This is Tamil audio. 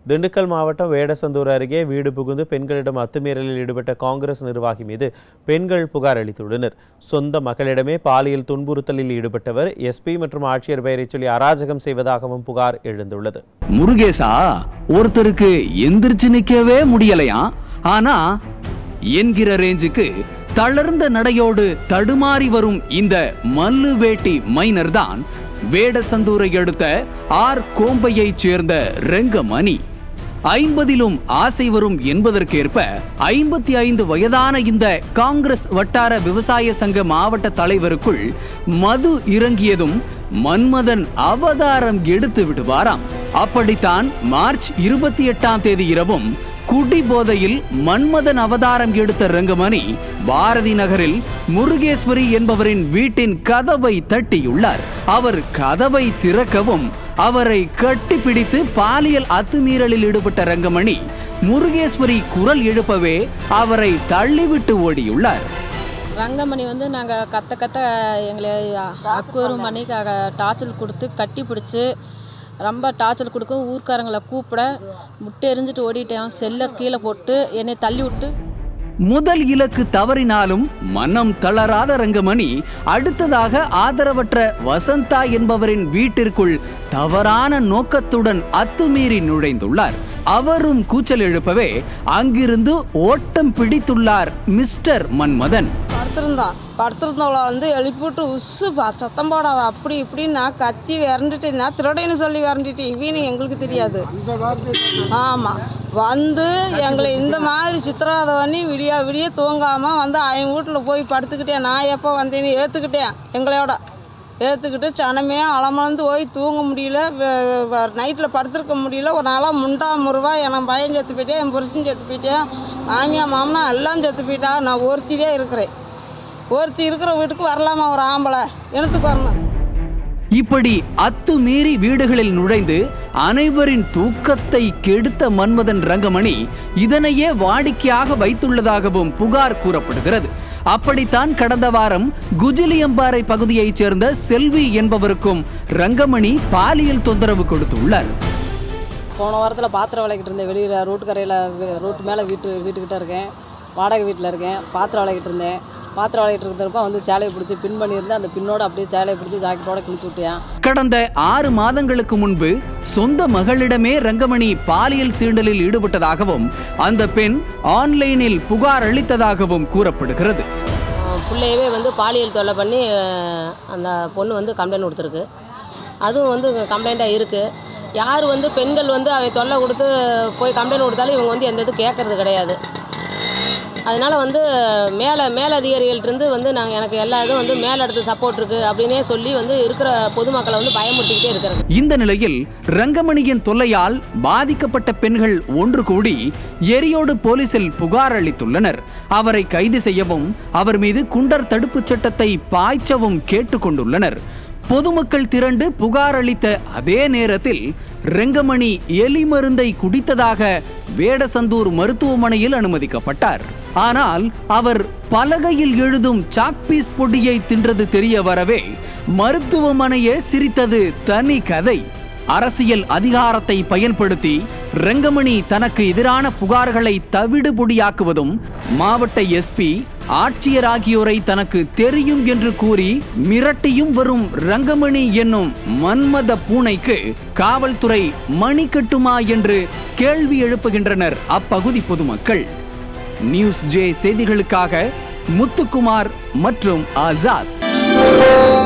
திண்டுக்கல் மாவட்டம் வேடசந்தூர் அருகே வீடு புகுந்து பெண்களிடம் அத்துமீறலில் ஈடுபட்ட காங்கிரஸ் நிர்வாகி மீது பெண்கள் புகார் அளித்துள்ளனர் சொந்த மகளிடமே பாலியல் துன்புறுத்தலில் ஈடுபட்டவர் எஸ்பி மற்றும் ஆட்சியர் பெயரை சொல்லி அராஜகம் செய்வதாகவும் புகார் எழுந்துள்ளது முருகேசா ஒருத்தருக்கு எந்திரிச்சு நிக்கவே முடியலையா ஆனா என்கிற ரேஞ்சுக்கு தளர்ந்த நடையோடு தடுமாறி வரும் இந்த மல்லு வேட்டி மைனர் தான் வேடசந்தூரை அடுத்த ஆர் கோம்பையைச் சேர்ந்த ரெங்கமணி ஐம்பதிலும் ஆசை வரும் என்பதற்கேற்ப ஐம்பத்தி ஐந்து வயதான இந்த காங்கிரஸ் வட்டார விவசாய சங்க மாவட்ட தலைவருக்குள் மது இறங்கியதும் மன்மதன் அவதாரம் எடுத்து விடுவாராம் அப்படித்தான் மார்ச் இருபத்தி எட்டாம் தேதி இரவும் குடி போதையில் மன்மதன் அவதாரம் எடுத்த ரங்கமணி பாரதி நகரில் முருகேஸ்வரி என்பவரின் வீட்டின் கதவை தட்டியுள்ளார் அவர் கதவை திறக்கவும் அவரை கட்டிப்பிடித்து பாலியல் அத்துமீறலில் ஈடுபட்ட ரங்கமணி முருகேஸ்வரி குரல் எழுப்பவே அவரை தள்ளிவிட்டு ஓடியுள்ளார் ரங்கமணி வந்து நாங்கள் கத்த கத்த எங்களை அக்குவரும் பண்ணி க- டார்ச்சல் கொடுத்து கட்டி பிடிச்சி ரொம்ப டார்ச்சல் கொடுக்க ஊர்க்காரங்களை கூப்பிட முட்டை எரிஞ்சிட்டு ஓடிட்டேன் செல்லை கீழே போட்டு என்னை தள்ளி விட்டு முதல் இலக்கு தவறினாலும் மனம் தளராத ரங்கமணி அடுத்ததாக ஆதரவற்ற வசந்தா என்பவரின் வீட்டிற்குள் தவறான நோக்கத்துடன் அத்துமீறி நுழைந்துள்ளார் அவரும் கூச்சல் எழுப்பவே அங்கிருந்து ஓட்டம் பிடித்துள்ளார் மிஸ்டர் மன்மதன் படுத்திருந்தான் படுத்திருந்தவளை வந்து எழுப்பிவிட்டு உஸ்ஸு பா சத்தம் போடாத அப்படி இப்படின்னு நான் கத்தி விரண்டுட்டேன் நான் திருடைன்னு சொல்லி விரண்டிட்டேன் இவனு எங்களுக்கு தெரியாது ஆமாம் வந்து எங்களை இந்த மாதிரி சித்திரவதை பண்ணி விடிய விடிய தூங்காமல் வந்து அவன் வீட்டில் போய் படுத்துக்கிட்டேன் நான் எப்போ வந்தேன்னு ஏற்றுக்கிட்டேன் எங்களோட ஏற்றுக்கிட்டு சனமே அலமலந்து போய் தூங்க முடியல நைட்டில் படுத்திருக்க முடியல ஒரு நாளாக முண்டா முருவா என் பையன் செத்து போயிட்டேன் என் புருஷன் செத்து போயிட்டேன் மாமியா மாமனா எல்லாம் செத்து போயிட்டா நான் ஒருத்திலே இருக்கிறேன் ஒருத்தி இருக்கிற வீட்டுக்கு வரலாமா ஒரு ஆம்பளை எனத்துக்கு வரணும் இப்படி அத்துமீறி வீடுகளில் நுழைந்து அனைவரின் தூக்கத்தை கெடுத்த மன்மதன் ரங்கமணி இதனையே வாடிக்கையாக வைத்துள்ளதாகவும் புகார் கூறப்படுகிறது அப்படித்தான் கடந்த வாரம் குஜிலியம்பாறை பகுதியைச் சேர்ந்த செல்வி என்பவருக்கும் ரங்கமணி பாலியல் தொந்தரவு கொடுத்துள்ளார் போன வாரத்தில் பாத்திரம் விளக்கிட்டு இருந்தேன் வெளியில் ரோட்டு கரையில் ரோட்டு மேலே வீட்டு வீட்டுக்கிட்ட இருக்கேன் வாடகை வீட்டில் இருக்கேன் பாத்திரம் விளக்கிட்டு இருந்தேன் பாத்திரம் விளக்கிட்டு இருந்தப்போ வந்து சேலையை பிடிச்சி பின் பண்ணியிருந்தேன் அந்த பின்னோட அப்படியே சேலையை பிடிச்சி ஜாக்கெட்டோட கிழிச்சு விட்டேன் கடந்த ஆறு மாதங்களுக்கு முன்பு சொந்த மகளிடமே ரங்கமணி பாலியல் சீண்டலில் ஈடுபட்டதாகவும் அந்த பெண் ஆன்லைனில் புகார் அளித்ததாகவும் கூறப்படுகிறது பிள்ளையவே வந்து பாலியல் தொல்லை பண்ணி அஹ், அந்த பொண்ணு வந்து கம்ப்ளைண்ட் கொடுத்துருக்கு அதுவும் வந்து கம்ப்ளைண்ட்டாக இருக்குது யார் வந்து பெண்கள் வந்து அவை தொல்லை கொடுத்து போய் கம்ப்ளைண்ட் கொடுத்தாலும் இவங்க வந்து எந்த இது கேட்கறது கிடையாது அதனால் வந்து மேலே மேலதிகாரிகள்கிட்டருந்து வந்து நாங்கள் எனக்கு எல்லா இதுவும் வந்து மேலிடத்து சப்போர்ட் இருக்குது அப்படின்னே சொல்லி வந்து இருக்கிற பொதுமக்களை வந்து பயமுறுத்திக்கிட்டே இருக்கிறது இந்த நிலையில் ரங்கமணியின் தொல்லையால் பாதிக்கப்பட்ட பெண்கள் ஒன்று கூடி எரியோடு போலீசில் புகார் அளித்துள்ளனர் அவரை கைது செய்யவும் அவர் மீது குண்டர் தடுப்புச் சட்டத்தை பாய்ச்சவும் கேட்டுக்கொண்டுள்ளனர் பொதுமக்கள் திரண்டு புகார் அளித்த அதே நேரத்தில் ரெங்கமணி எலி மருந்தை குடித்ததாக வேடசந்தூர் மருத்துவமனையில் அனுமதிக்கப்பட்டார் ஆனால் அவர் பலகையில் எழுதும் சாக்பீஸ் பொடியை தின்றது தெரிய வரவே மருத்துவமனையே சிரித்தது தனி கதை அரசியல் அதிகாரத்தை பயன்படுத்தி ரெங்கமணி தனக்கு எதிரான புகார்களை தவிடுபொடியாக்குவதும் மாவட்ட எஸ்பி ஆட்சியர் ஆகியோரை தனக்கு தெரியும் என்று கூறி மிரட்டியும் வரும் ரங்கமணி என்னும் மன்மத பூனைக்கு காவல்துறை மணி கட்டுமா என்று கேள்வி எழுப்புகின்றனர் அப்பகுதி பொதுமக்கள் நியூஸ் ஜே செய்திகளுக்காக முத்துக்குமார் மற்றும் ஆசாத்